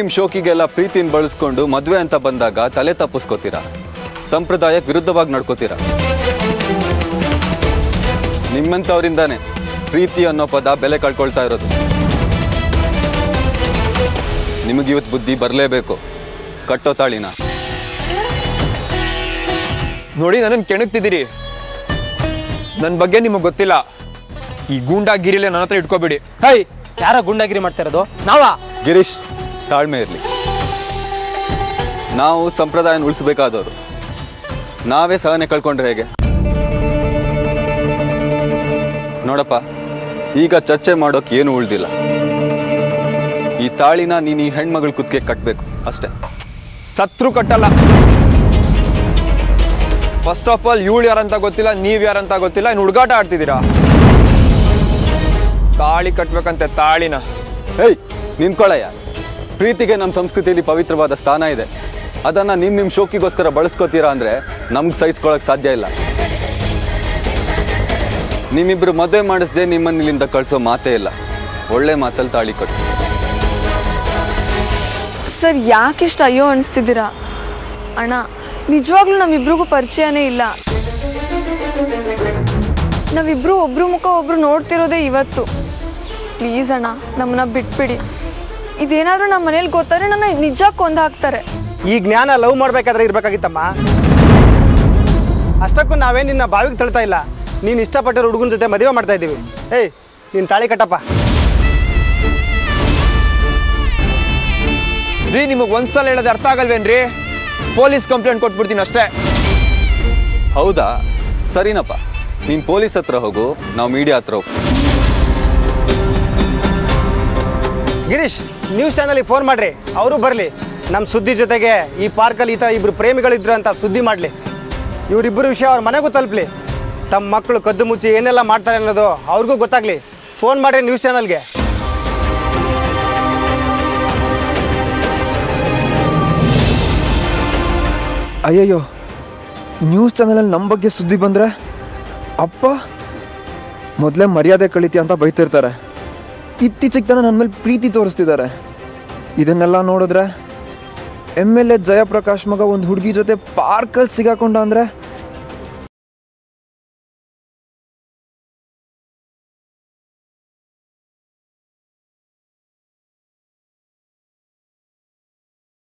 ನಿಮ್ಮ ಶೋಕಿಗೆಲ್ಲ ಪ್ರೀತಿನ ಬಳಸ್ಕೊಂಡು ಮದುವೆ ಅಂತ ಬಂದಾಗ ತಲೆ ತಪ್ಪಿಸ್ಕೋತೀರಾ ಸಂಪ್ರದಾಯಕ್ಕೆ ವಿರುದ್ಧವಾಗಿ ನಡ್ಕೋತೀರಾ ನಿಮ್ಮಂಥವರಿಂದಾನೆ ಪ್ರೀತಿ ಅನ್ನೋ ಪದ ಬೆಲೆ ಕಳ್ಕೊಳ್ತಾ ಇರೋದು ನಿಮಗಿವತ್ತು ಬುದ್ಧಿ ಬರಲೇಬೇಕು ಕಟ್ಟೋ ತಾಳಿನ ನೋಡಿ ನನ್ನನ್ನು ಕೆಣಕ್ತಿದ್ದೀರಿ ನನ್ನ ಬಗ್ಗೆ ನಿಮಗೆ ಗೊತ್ತಿಲ್ಲ ಈ ಗೂಂಡಾಗಿರಿಲೆ ನನ್ನ ಹತ್ರ ಇಟ್ಕೋಬೇಡಿ ಹೈ ಯಾರ ಗುಂಡಾಗಿರಿ ಮಾಡ್ತಾ ಇರೋದು ನಾವಾ ಗಿರೀಶ್ ತಾಳ್ಮೆ ಇರಲಿ ನಾವು ಸಂಪ್ರದಾಯನ ಉಳಿಸ್ಬೇಕಾದವರು ನಾವೇ ಸಹನೆ ಕಳ್ಕೊಂಡ್ರೆ ಹೇಗೆ ನೋಡಪ್ಪ ಈಗ ಚರ್ಚೆ ಮಾಡೋಕೆ ಏನು ಉಳ್ದಿಲ್ಲ ಈ ತಾಳಿನ ನೀನು ಈ ಹೆಣ್ಮಗಳ ಕುತ್ತಿಗೆ ಕಟ್ಟಬೇಕು ಅಷ್ಟೇ ಸತ್ರು ಕಟ್ಟಲ್ಲ ಫಸ್ಟ್ ಆಫ್ ಆಲ್ ಇವಳು ಯಾರಂತ ಗೊತ್ತಿಲ್ಲ ನೀವ್ ಯಾರಂತ ಗೊತ್ತಿಲ್ಲ ಇನ್ನು ಹುಡುಗಾಟ ಆಡ್ತಿದ್ದೀರಾ ತಾಳಿ ಕಟ್ಬೇಕಂತೆ ತಾಳಿನ ಹೇಯ್ ನಿಂತ್ಕೊಳ್ಳಯ್ಯ ಪ್ರೀತಿಗೆ ನಮ್ಮ ಸಂಸ್ಕೃತಿಯಲ್ಲಿ ಪವಿತ್ರವಾದ ಸ್ಥಾನ ಇದೆ ಅದನ್ನು ನಿಮ್ಮ ನಿಮ್ಮ ಶೋಕಿಗೋಸ್ಕರ ಬಳಸ್ಕೋತೀರಾ ಅಂದರೆ ನಮ್ಗೆ ಸಹಿಸ್ಕೊಳಕ್ಕೆ ಸಾಧ್ಯ ಇಲ್ಲ ನಿಮ್ಮಿಬ್ರು ಮದುವೆ ಮಾಡಿಸ್ದೆ ನಿಮ್ಮನ್ನ ಇಲ್ಲಿಂದ ಕಳಿಸೋ ಮಾತೇ ಇಲ್ಲ ಒಳ್ಳೆ ಮಾತಲ್ಲಿ ತಾಳಿ ಕಟ್ಟು ಸರ್ ಯಾಕಿಷ್ಟು ಅಯ್ಯೋ ಅನಿಸ್ತಿದ್ದೀರಾ ಅಣ್ಣ ನಿಜವಾಗ್ಲೂ ನಮ್ಮಿಬ್ರಿಗೂ ಪರಿಚಯನೇ ಇಲ್ಲ ನಾವಿಬ್ರು ಒಬ್ರು ಮುಖ ಒಬ್ರು ನೋಡ್ತಿರೋದೇ ಇವತ್ತು ಪ್ಲೀಸ್ ಅಣ್ಣ ನಮ್ಮನ್ನ ಬಿಟ್ಬಿಡಿ ಇದೇನಾದ್ರೂ ನಮ್ಮ ಮನೇಲಿ ಗೊತ್ತಾದ್ರೆ ನನ್ನ ನಿಜ ಕೊಂದು ಹಾಕ್ತಾರೆ ಈ ಜ್ಞಾನ ಲವ್ ಮಾಡ್ಬೇಕಾದ್ರೆ ಇರ್ಬೇಕಾಗಿತ್ತಮ್ಮ ಅಷ್ಟಕ್ಕೂ ನಾವೇ ನಿನ್ನ ಬಾವಿಗೆ ತಳ್ತಾ ಇಲ್ಲ ನೀನು ಇಷ್ಟಪಟ್ಟಿರೋ ಹುಡುಗನ ಜೊತೆ ಮದುವೆ ಮಾಡ್ತಾ ಇದ್ದೀವಿ ಏಯ್ ನೀನು ತಾಳಿ ಕಟ್ಟಪ್ಪ ರೀ ನಿಮಗೆ ಒಂದ್ಸಲ ಹೇಳೋದು ಅರ್ಥ ಆಗಲ್ವೇನ್ರಿ ಪೊಲೀಸ್ ಕಂಪ್ಲೇಂಟ್ ಕೊಟ್ಬಿಡ್ತೀನಿ ಅಷ್ಟೇ ಹೌದಾ ಸರಿನಪ್ಪ ನೀನು ಪೊಲೀಸ್ ಹತ್ರ ಹೋಗು ನಾವು ಮೀಡಿಯಾ ಹತ್ರ ಹೋಗು ಗಿರೀಶ್ ನ್ಯೂಸ್ ಚಾನಲಿಗೆ ಫೋನ್ ಮಾಡ್ರಿ ಅವರು ಬರಲಿ ನಮ್ಮ ಸುದ್ದಿ ಜೊತೆಗೆ ಈ ಪಾರ್ಕಲ್ಲಿ ಈ ಥರ ಇಬ್ಬರು ಪ್ರೇಮಿಗಳಿದ್ರು ಅಂತ ಸುದ್ದಿ ಮಾಡಲಿ ಇವರಿಬ್ಬರು ವಿಷಯ ಅವ್ರ ಮನೆಗೂ ತಲುಪಲಿ ತಮ್ಮ ಮಕ್ಕಳು ಕದ್ದು ಮುಚ್ಚಿ ಏನೆಲ್ಲ ಮಾಡ್ತಾರೆ ಅನ್ನೋದು ಅವ್ರಿಗೂ ಗೊತ್ತಾಗಲಿ ಫೋನ್ ಮಾಡ್ರಿ ನ್ಯೂಸ್ ಚಾನಲ್ಗೆ ಅಯ್ಯಯ್ಯೋ ನ್ಯೂಸ್ ಚಾನಲಲ್ಲಿ ನಮ್ಮ ಬಗ್ಗೆ ಸುದ್ದಿ ಬಂದರೆ ಅಪ್ಪ ಮೊದಲೇ ಮರ್ಯಾದೆ ಕಳಿತಿ ಅಂತ ಬೈತಿರ್ತಾರೆ ಇತ್ತೀಚೆಗೆ ತನ ನನ್ನ ಮೇಲೆ ಪ್ರೀತಿ ತೋರಿಸ್ತಿದ್ದಾರೆ ಇದನ್ನೆಲ್ಲ ನೋಡಿದ್ರೆ ಎಮ್ ಎಲ್ ಎ ಜಯಪ್ರಕಾಶ್ ಮಗ ಒಂದು ಹುಡುಗಿ ಜೊತೆ ಪಾರ್ಕಲ್ಲಿ ಸಿಗಾಕೊಂಡ ಅಂದರೆ